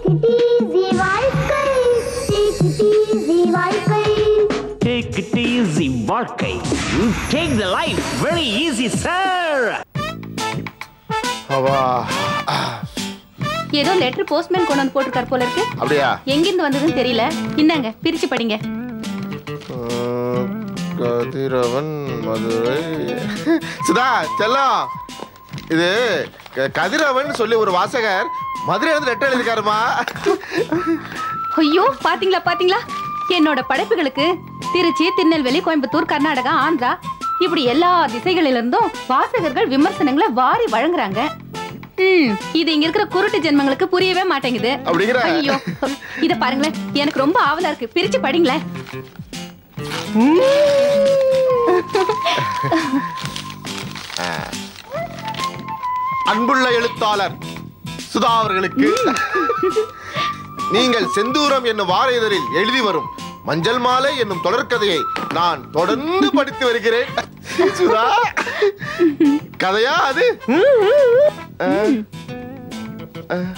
Take it easy, வாழ்க்கை You take the life very easy, sir. அவா ஏதோ letter postman கொண்டு வந்து போட்டிருக்காரு போல இருக்கு அப்படியா எங்கிருந்து வந்ததுன்னு தெரியல இந்தாங்க பிரிச்சு படிங்க உம், கதிரவன் மதுரை சுதா செல்லம் இது க- கதிரவன் சொல்லி ஒரு வாசகர் மதுரை வந்து லெட்டர் எழுதிருக்காருமா ஐயோ பாத்தீங்களா பாத்தீங்களா என்னோட படைப்புகளுக்கு திருச்சி திருநெல்வேலி கோயம்புத்தூர் கர்நாடகா ஆந்திரா இப்படி எல்லா திசைகளிலிருந்தும் வாசகர்கள் விமர்சனங்களை வாரி வழங்குறாங்க ம், இது இங்க இருக்கிற குருட்டு ஜென்மங்களுக்கு புரியவே மாட்டேங்குது அப்படிங்கிற? ஐயோ இத பாருங்களேன் எனக்கு ரொம்ப ஆவலா இருக்கு பிரிச்சு படிங்களேன் அன்புள்ள எழுத்தாளர் சுதா அவர்களுக்கு நீங்கள் செந்தூரம் என்னும் வார இதழில் எழுதி வரும் மஞ்சள் மாலை என்னும் தொடர்கதையை நான் தொடர்ந்து படித்து வருகிறேன் சுதா கதையா அது அஹ், அஹ்.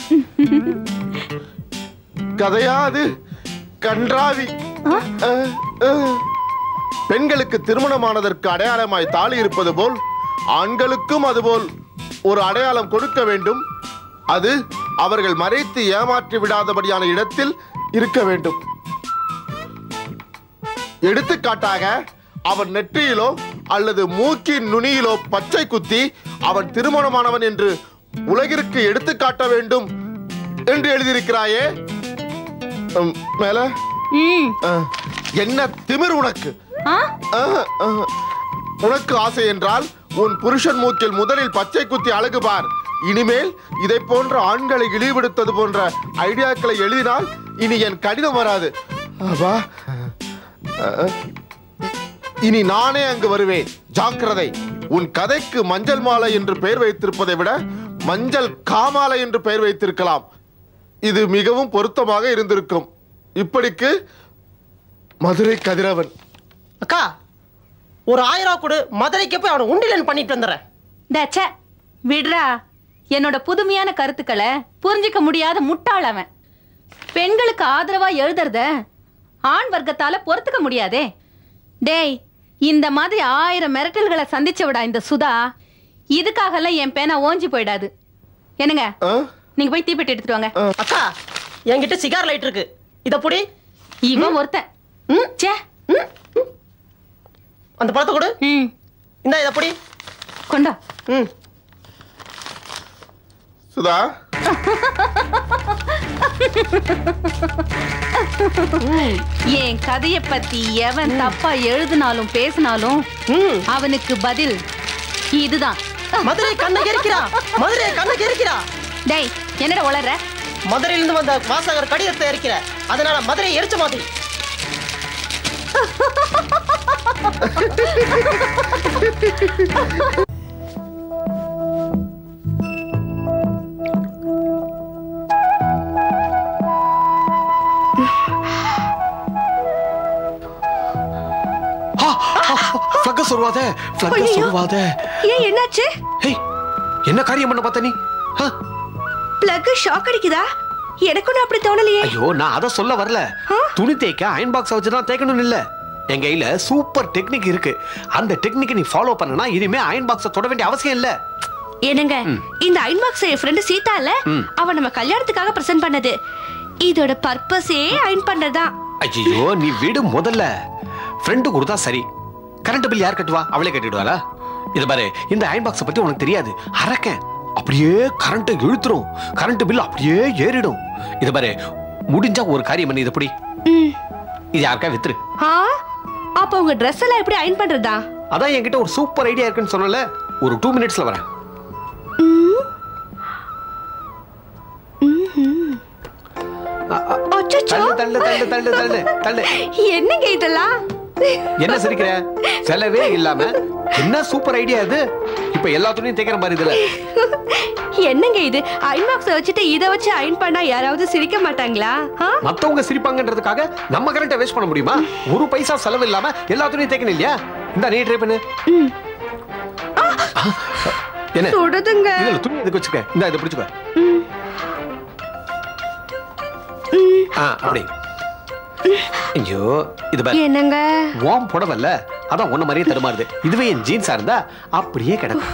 கதையா அது கன்றாவி அஹ், அஹ். பெண்களுக்கு திருமணமானதற்கு அடையாளமாய் தாலி இருப்பது போல் ஆண்களுக்கும் அதுபோல் ஒரு அடையாளம் கொடுக்க வேண்டும் அது அவர்கள் மறைத்து ஏமாற்றி விடாதபடியான இடத்தில் இருக்க வேண்டும் எடுத்துக்காட்டாக அவன் நெற்றியிலோ அல்லது மூக்கின் நுனியிலோ பச்சை குத்தி அவன் திருமணமானவன் என்று உலகிற்கு எடுத்துக்காட்ட வேண்டும் என்று எழுதியிருக்கிறாயே உம், மேல ம் அஹ், என்ன திமிர் உனக்கு ஆ ஆஹ், ஆஹ். உனக்கு ஆசை என்றால் உன் புருஷன் மூக்கில் முதலில் பச்சை குத்தி அழகு பார் இனிமேல் இதை போன்ற ஆண்களை இழிவுபடுத்தது போன்ற ஐடியாக்களை எழுதினால் இனி என் கடிதம் வராது அப்பா. அஹ். இனி நானே அங்கு வருவேன் ஜாக்கிரதை உன் கதைக்கு மஞ்சள் மாலை என்று பெயர் வைத்திருப்பதை விட மஞ்சள் காமாலை என்று பெயர் வைத்திருக்கலாம் இது மிகவும் பொருத்தமாக இருந்திருக்கும் இப்படிக்கு மதுரை கதிரவன் அக்கா ஒரு ஆயிரம் ரூபா கொடு மதுரைக்கு போய் அவனை உண்டிலன் பண்ணிட்டு வந்துடுறேன் தச்ச விடுறா என்னோட புதுமையான கருத்துக்களை புரிஞ்சிக்க முடியாத முட்டாள் அவன் பெண்களுக்கு ஆதரவா எழுதுறத ஆண் வர்க்கத்தால பொறுத்துக்க முடியாதே டேய் இந்த மாதிரி ஆயிரம் மிரட்டல்களை சந்திச்சவிடா இந்த சுதா இதுக்காகலாம் என் பேனா ஓஞ்சி போயிடாது என்னங்க ஆ? நீங்க போய் தீப்பெட்டி எடுத்துட்டு வாங்க அக்கா என்கிட்ட சிகார் லைட் இருக்கு இத புடி இவன் ஒருத்தன் ம். ச்சே அந்த பழத்தை கொடு ம் இந்த இத புடி கொண்டா ம் சுதா என் கதைய பத்தி எவன் தப்பா எழுதினாலும் பேசினாலும் ம் அவனுக்கு பதில் இதுதான் மதுரை கண்ணை எரிக்கிறா மதுரை கண்ணை எரிக்கிறா டேய் என்னடா உளற மதுரையிலிருந்து வந்த வாசகர் கடிதத்தை எரிக்கிற அதனால மதுரை எரிச்ச மாதிரி ஃப்ளக்க சொருவாத ஃப்ளக்க சொருவாத ஏன் என்னாச்சு ஹேய் என்ன காரியம் பண்ண பார்த்த நீ ஆ? பிளக் ஷாக் அடிக்குதா எனக்கு ஒன்றும் அப்படி தோணலையே ஐயோ நான் அதை சொல்ல வரல துணி தேய்க்க அயன் பாக்ஸ் வச்சு தான் தேய்க்கணும்னு இல்ல என் கையில சூப்பர் டெக்னிக் இருக்கு அந்த டெக்னிக்கை நீ ஃபாலோ பண்ணனா இனிமே அயன் பாக்ஸை தொட வேண்டிய அவசியம் இல்ல என்னங்க இந்த அயன் பாக்ஸ் என் ஃப்ரெண்டு சீதா இல்ல அவ நம்ம கல்யாணத்துக்காக பிரசன்ட் பண்ணது இதோட பர்பஸே அயன் பண்றதுதான் ஐயோ நீ விடு முதல்ல ஃப்ரெண்டு கொடுத்தா சரி கரண்ட் பில் யார் கட்டுவா அவளே கட்டிடுவாளா இது பாரு இந்த அயன் பாக்ஸை பத்தி உனக்கு தெரியாது அரக்கன் அப்படியே கரண்ட் இழுத்துரும் கரண்ட் பில் அப்படியே ஏறிடும் இது பாரு முடிஞ்சா ஒரு காரியம் பண்ணி இது புடி இது யாருக்கா வித்துரு ஆ அப்ப உங்க Dress எல்லாம் எப்படி அயன் பண்றதா அதான் என்கிட்ட ஒரு சூப்பர் ஐடியா இருக்குன்னு சொன்னல ஒரு டூ மினிட்ஸ்ல வரேன் அச்சச்சோ தள்ளு தள்ளு தள்ளு தள்ளு தள்ளு தள்ளு என்னங்க இதெல்லாம் என்ன சிரிக்கிற செலவே இல்லாம என்ன சூப்பர் ஐடியா இது இப்ப எல்லா துணியும் தேக்கிற மாதிரி இதுல என்னங்க இது அயன் பாக்ஸ் வச்சுட்டு இத வச்சு அயன் பண்ணா யாராவது சிரிக்க மாட்டாங்களா ஆ? மத்தவங்க சிரிப்பாங்கன்றதுக்காக நம்ம கரண்ட்டை வேஸ்ட் பண்ண முடியுமா ஒரு பைசா செலவு இல்லாம எல்லா துணியும் தேக்கணும் இல்லையா இந்த நீ ட்ரை பண்ணு என்ன சுடுதுங்க இதுல துணி எதுக்கு வச்சுக்க இந்த இதை பிடிச்சுக்க ஆ அப்படி ஐயோ இது பாரு என்னங்க ஓம் புடவல்ல அதான் உன்ன மாதிரியே தடுமாறுது இதுவே என் ஜீன்ஸா இருந்தா அப்படியே கிடக்கும்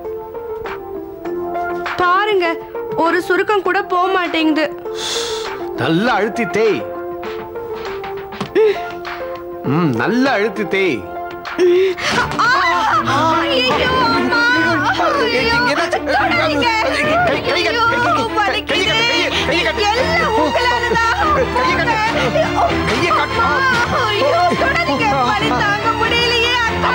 பாருங்க ஒரு சுருக்கம் கூட போக மாட்டேங்குது நல்லா அழுத்தி தேய் ம் நல்லா அழுத்தி தேய் ஐயோ, அம்மா. ஐயோ, தொடாதீங்க. ஐயோ, வலிக்குது. எல்லாம் உங்களாலதான். ஐயோ, தொடாதீங்க. வலி தாங்க முடியலையே, அக்கா.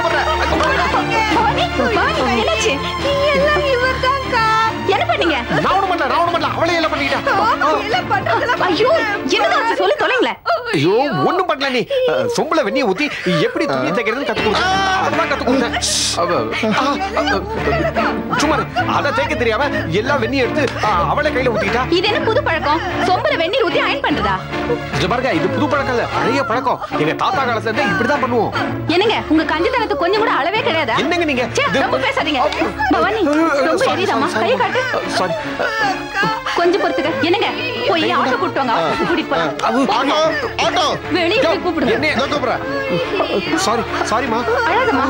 தொடாதீங்க. என்னாச்சு எல்லாம் இவர்தான்க்கா. என்ன பண்ணீங்க நான் ஒண்ணும் பண்ணல நான் ஒண்ணும் பண்ணல அவளே எல்லாம் பண்ணிக்கிட்டா எல்லாம் பண்றதெல்லாம் ஐயோ என்னதான் சொல்லி தொலைங்களேன் ஐயோ ஒண்ணும் பண்ணல நீ அஹ், சொம்புல வெண்ணிய ஊத்தி எப்படி துணி தைக்கிறதுன்னு கத்து கொடுத்தேன் அதெல்லாம் கத்து கொடுத்தேன் அவ- ஆ, அ, சும்மா இரு. அத தேய்க்க தெரியாம எல்லாம் வெண்ணி எடுத்து ஆ, அவளை கையில ஊத்திக்கிட்டா இது என்ன புது பழக்கம் சொம்புல வெந்நீர் ஊத்தி அயன் பண்றதா இது பாருங்க இது புது பழக்கம் இல்ல பழைய பழக்கம் எங்க தாத்தா காலத்துல இருந்தே இப்படிதான் பண்ணுவோம் என்னங்க உங்க கஞ்சத்தனத்துக்கு கொஞ்சம் கூட அளவே கிடையாதா என்னங்க நீங்க ச்சே, ரொம்ப பேசாதீங்க பவானி ரொம்ப எரியுதாம்மா கை காட்டு சாரி கொஞ்சம் பொறுத்துக்க என்னங்க போய் ஆட்டோ கூட்டு வாங்க ஆஃபீஸ்க்கு கூட்டிட்டு போலாம் ஆட்டோ ஆட்டோ வெளியே போய் கூப்பிடுங்க என்ன இதோ கூப்பிடுறேன் சாரி சாரிமா அழாதம்மா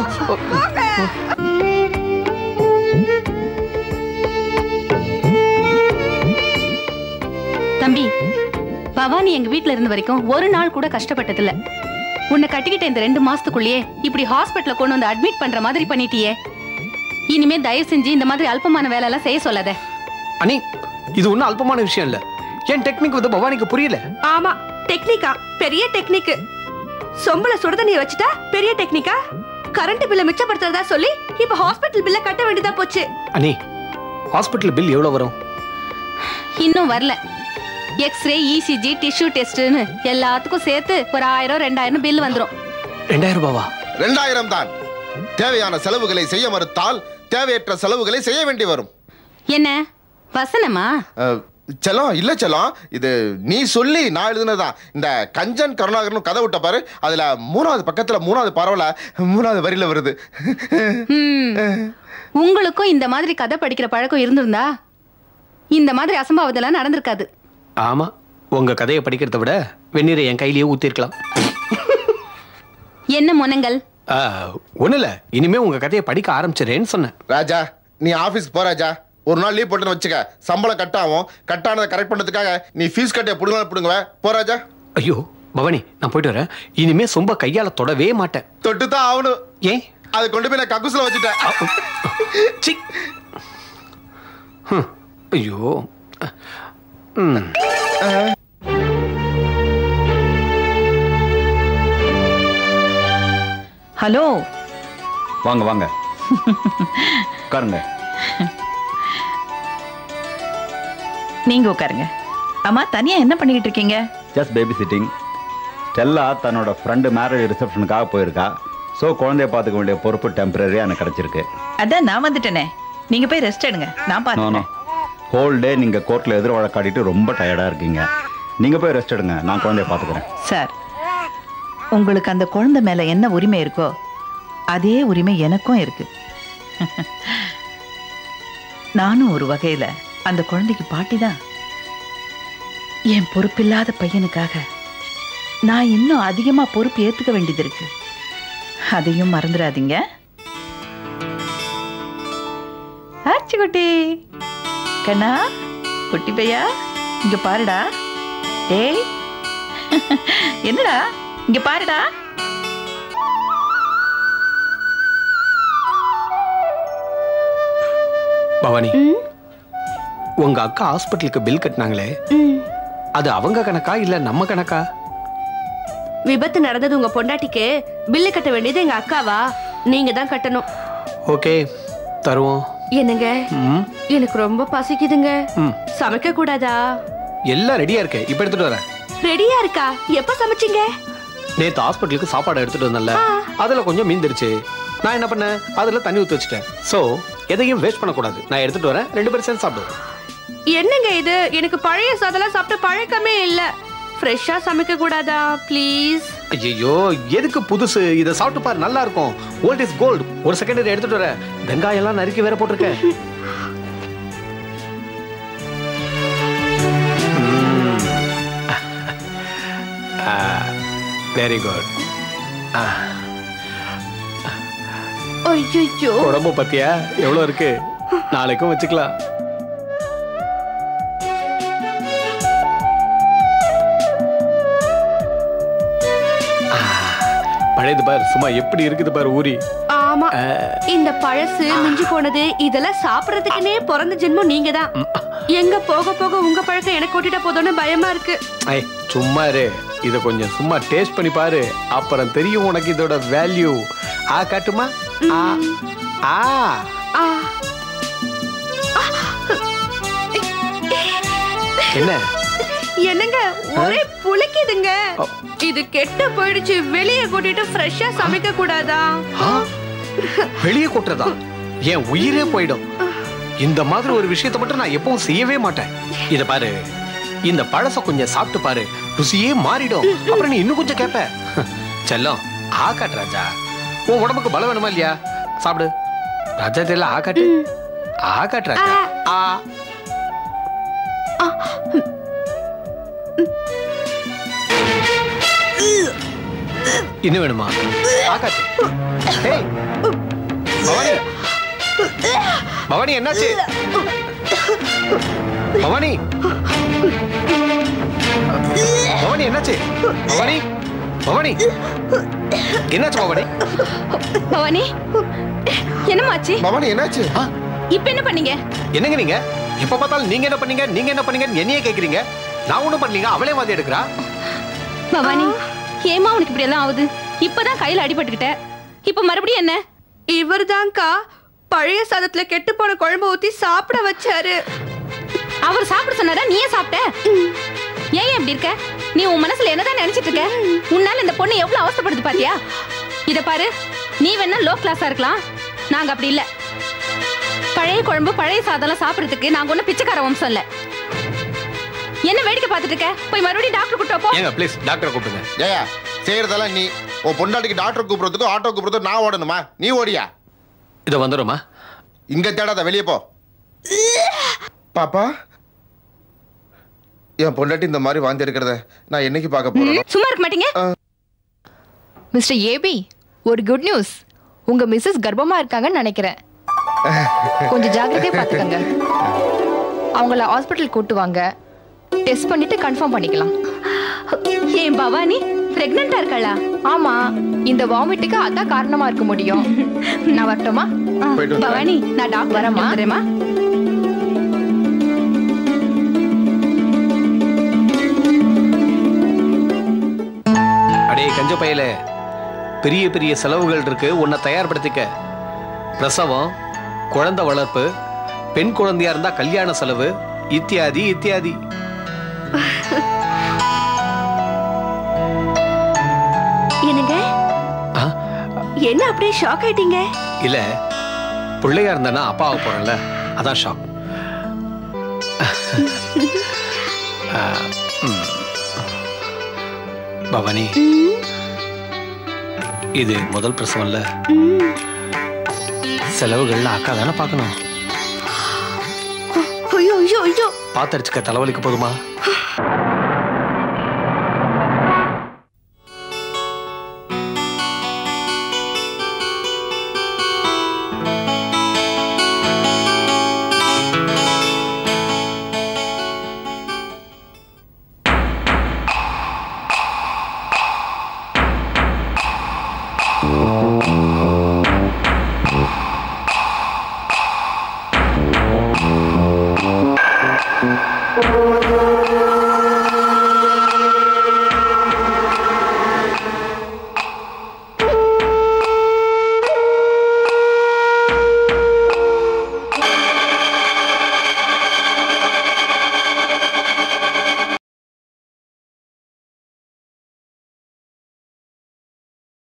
தம்பி பவானி எங்க வீட்ல இருந்த வரைக்கும் ஒரு நாள் கூட கஷ்டப்பட்டதில்ல உன்னை கட்டிக்கிட்ட இந்த ரெண்டு மாசத்துக்குள்ளேயே இப்படி ஹாஸ்பிட்டல்ல கொண்டு வந்து அட்மிட் பண்ற மாதிரி பண்ணிட்டியே இனிமே தயவு செஞ்சு இந்த மாதிரி அல்பமான வேலை எல்லாம் செய்ய சொல்லாத அனி இது ஒண்ணும் அல்பமான விஷயம் இல்ல என் டெக்னிக் வந்து பவானிக்கு புரியல ஆமா டெக்னிக்கா பெரிய டெக்னிக் சொம்புல சுடுதண்ணிய வச்சுட்டா பெரிய டெக்னிக்கா கரண்ட் பில்ல மிச்சப்படுத்துறதா சொல்லி இப்ப ஹாஸ்பிட்டல் பில்ல கட்ட வேண்டியதா போச்சு அனி ஹாஸ்பிட்டல் பில் எவ்வளவு வரும் இன்னும் வரல எக்ஸ்ரே இசிஜி டிஷ்யூ டெஸ்ட்னு எல்லாத்துக்கும் சேர்த்து ஒரு ஆயிரம் ரெண்டாயிரம் பில் வந்துரும் ரெண்டாயிரம் ரூபாவா ரெண்டாயிரம் தான் தேவையான செலவுகளை செய்ய மறுத்தால் தேவையற்ற செலவுகளை செய்ய வேண்டி வரும் என்ன வசனமா அஹ், செல்லம் இல்ல செல்லம் இது நீ சொல்லி நான் எழுதுனதுதான் இந்த கஞ்சன் கருணாகரன் கதை விட்ட பாரு அதுல மூணாவது பக்கத்துல மூணாவது பரவல மூணாவது வரியில வருது ம். உங்களுக்கும் இந்த மாதிரி கதை படிக்கிற பழக்கம் இருந்திருந்தா இந்த மாதிரி அசம்பாவிதெல்லாம் நடந்திருக்காது ஆமா உங்க கதையை படிக்கிறத விட வெந்நீரை என் கையிலேயே ஊத்திருக்கலாம் என்ன முனங்கள் ஒண்ணு இல்ல இனிமே உங்க கதையை படிக்க ஆரம்பிச்சிடறேன்னு சொன்னேன் ராஜா நீ ஆபீஸ்க்கு போ ராஜா ஒரு நாள் லீவ் போட்டுன்னு வச்சுக்க சம்பளம் கட் ஆகும் கட் ஆனதை கரெக்ட் பண்ணதுக்காக நீ ஃபீஸ் கட்டிய புடுங்க பிடுங்குவ போ ராஜா ஐயோ பவானி நான் போயிட்டு வரேன் இனிமே சொம்ப கையால தொடவே மாட்டேன் தொட்டு தான் ஆகணும் ஏன் அதை கொண்டு போய் நான் கக்குஸ்ல வச்சுட்டேன் சி ஹம், ஐயோ ம் ஹலோ வாங்க வாங்க உட்காருங்க நீங்க உட்காருங்க அம்மா தனியா என்ன பண்ணிக்கிட்டு இருக்கீங்க ஜஸ்ட் பேபி சிட்டிங் ஸ்டெல்லா தன்னோட ஃப்ரெண்டு மேரேஜ் ரிசப்ஷனுக்காக போயிருக்கா ஸோ குழந்தைய பார்த்துக்க வேண்டிய பொறுப்பு டெம்பரரியாக எனக்கு கிடச்சிருக்கு அதான் நான் வந்துட்டேனே நீங்க போய் ரெஸ்ட் எடுங்க நான் நோ நோ பார்த்துக்கிறேன் ஹோல் டே நீங்கள் கோர்ட்டில் எதிர் வழக்காடிட்டு ரொம்ப டயர்டாக இருக்கீங்க நீங்கள் போய் ரெஸ்ட் எடுங்க நான் குழந்தைய பார்த்துக்கிறேன் சார் உங்களுக்கு அந்த குழந்தை மேல என்ன உரிமை இருக்கோ அதே உரிமை எனக்கும் இருக்கு நானும் ஒரு வகையில அந்த குழந்தைக்கு பாட்டி தான் என் பொறுப்பில்லாத பையனுக்காக நான் இன்னும் அதிகமா பொறுப்பு ஏத்துக்க வேண்டியது இருக்கு அதையும் மறந்துடாதீங்க ஆச்சு குட்டி கண்ணா குட்டி பையா இங்க பாருடா டேய் என்னடா இங்க பாருடா பவானி உங்க அக்கா ஹாஸ்பிட்டலுக்கு பில் கட்டினாங்களே அது அவங்க கணக்கா இல்ல நம்ம கணக்கா விபத்து நடந்தது உங்க பொண்டாட்டிக்கு பில்லு கட்ட வேண்டியது எங்க அக்காவா நீங்க தான் கட்டணும் ஓகே தருவோம் என்னங்க ம் எனக்கு ரொம்ப பசிக்குதுங்க ம். சமைக்க கூடாதா எல்லாம் ரெடியா இருக்கு இப்ப எடுத்துட்டு வரேன் ரெடியா இருக்கா எப்ப சமைச்சீங்க நேத்து ஹாஸ்பிட்டலுக்கு சாப்பாடு எடுத்துட்டு வந்தேன்ல அதுல கொஞ்சம் மீந்துருச்சு நான் என்ன பண்ணேன் அதுல தண்ணி ஊத்தி வச்சுட்டேன் சோ எதையும் வேஸ்ட் பண்ணக்கூடாது நான் எடுத்துட்டு வரேன் ரெண்டு பேரும் சேர்ந்து சாப்பிடுவோம் என்னங்க இது எனக்கு பழைய சாதம்லாம் சாப்பிட்ட பழக்கமே இல்ல ஃப்ரெஷ்ஷா சமைக்க கூடாதா ப்ளீஸ் ஐயோ எதுக்கு புதுசு இதை சாப்பிட்டு பாரு நல்லா இருக்கும் ஓல்ட் இஸ் கோல்ட் ஒரு செகண்ட் எடுத்துட்டு வரேன் வெங்காயம் எல்லாம் நறுக்கி வேற போட்டிருக்கேன் ம். வெரி குட் ஐயோ உடம்பு பத்தியா எவ்வளவு இருக்கு நாளைக்கும் வச்சுக்கலாம் ஆ, பழையது பாரு சும்மா எப்படி இருக்குது பாரு ஊரி ஆமா இந்த பழசு மிஞ்சி போனது இதெல்லாம் சாப்பிடறதுக்குன்னே பிறந்த ஜென்மம் நீங்க தான் எங்க போக போக உங்க பழக்கம் எனக்கு ஓட்டிட்ட போதோன்னு பயமா இருக்கு ஐ சும்மா இரு இத கொஞ்சம் சும்மா டேஸ்ட் பண்ணி பாரு அப்புறம் தெரியும் உனக்கு இதோட வேல்யூ ஆ காட்டுமா ஆ ஆ ஆ, என்ன என்னங்க ஒரே புளிக்குதுங்க இது கெட்டு போயிடுச்சு வெளியே கூட்டிட்டு ஃப்ரெஷ்ஷா சமைக்க கூடாதா ஆ? வெளியே கொட்டுறதா என் உயிரே போயிடும் இந்த மாதிரி ஒரு விஷயத்தை மட்டும் நான் எப்பவும் செய்யவே மாட்டேன் இத பாரு இந்த பழச கொஞ்சம் சாப்பிட்டு பாரு ருசியே மாறிடும் அப்புறம் நீ இன்னும் கொஞ்சம் கேப்ப செல்லம் ஆகாட்டு ராஜா உன் உடம்புக்கு பலம் வேணுமா இல்லையா சாப்பிடு ராஜா தெரியல ஆகாட்டு ஆகாட்டு ராஜா ஆ இன்னும் வேணுமா ஆகாட்டு ஏய் பவானி பவானி என்னாச்சு பவானி பவானி என்னாச்சு பவானி பவானி என்னாச்சு பவானி பவானி என்னமாச்சு பவானி என்னாச்சு ஆ, இப்ப என்ன பண்ணீங்க என்னங்க நீங்க எப்ப பார்த்தாலும் நீங்க என்ன பண்ணீங்க நீங்க என்ன பண்ணீங்க என்னையே கேக்குறீங்க நான் ஒண்ணும் பண்ணலீங்க அவளே வாதி எடுக்கிறா பவானி ஏமா உனக்கு இப்படி எல்லாம் ஆகுது இப்பதான் கையில அடிபட்டுக்கிட்ட இப்ப மறுபடியும் என்ன இவர்தான்க்கா பழைய சாதத்துல கெட்டு போன குழம்பு ஊத்தி சாப்பிட வச்சாரு அவர் சாப்பிட சொன்னாரா நீயே சாப்பிட்ட ஏன் இப்படி இருக்க நீ உன் மனசுல என்னதான் நினைச்சிட்டு இருக்க உன்னால இந்த பொண்ணு எவ்வளவு அவஸ்தைப்படுது பாத்தியா இத பாரு நீ வேணா லோ கிளாஸா இருக்கலாம் நாங்க அப்படி இல்ல பழைய குழம்பு பழைய சாதம்லாம் சாப்பிடறதுக்கு நாங்க ஒண்ணும் பிச்சைக்கார வம்சம் இல்ல என்ன வேடிக்கை பார்த்துட்டு இருக்க போய் மறுபடியும் டாக்டர் கூட்டு வா, போ ஏங்க ப்ளீஸ் டாக்டரை கூப்பிடுங்க ஏயா செய்யறதெல்லாம் நீ உன் பொண்டாட்டிக்கு டாக்டர் கூப்பிடுறதுக்கும் ஆட்டோ கூப்பிடுறதுக்கும் நான் ஓடணுமா நீ ஓடியா இதை வந்துடுமா இங்க தேடாத வெளியே போ பாப்பா என் பொண்டாட்டி இந்த மாதிரி வாந்தி இருக்கிறத நான் என்னைக்கு பார்க்க போறேன் சும்மா இருக்க மாட்டீங்க mister A B good news உங்க மிஸ்ஸஸ் கர்ப்பமா இருக்காங்கன்னு நினைக்கிறேன் கொஞ்சம் ஜாக்கிரதையா பாத்துக்கங்க அவங்கள ஹாஸ்பிட்டல் கூட்டு வாங்க டெஸ்ட் பண்ணிட்டு கன்ஃபார்ம் பண்ணிக்கலாம் ஏன் பவானி பிரெக்னண்டா இருக்காளா ஆமா இந்த வாமிட்டுக்கு அதான் காரணமா இருக்க முடியும் நான் வரட்டுமா போயிட்டு வந்துடுறேன். பவானி நான் டாக்டர் வரேம்மா. வந்துடுறேம்மா அடே கஞ்ச பயல பெரிய பெரிய செலவுகள் இருக்கு உன்னை தயார்படுத்திக்க பிரசவம் குழந்தை வளர்ப்பு பெண் குழந்தையா இருந்தா கல்யாண செலவு இத்தியாதி இத்தியாதி என்னங்க ஆ, என்ன அப்படியே ஷாக் ஆயிட்டீங்க இல்ல பிள்ளையா இருந்தானா அப்பாவை போறேன்ல அதான் ஷாக் ஆ, ம். பவானி இது முதல் பிரசவம்ல செலவுகள்லாம் அக்கா தானே பார்க்கணும் ஐயோ ஐயோ ஐயோ பாத்தடிச்சுக்க தலைவலிக்கு போதுமா ஆ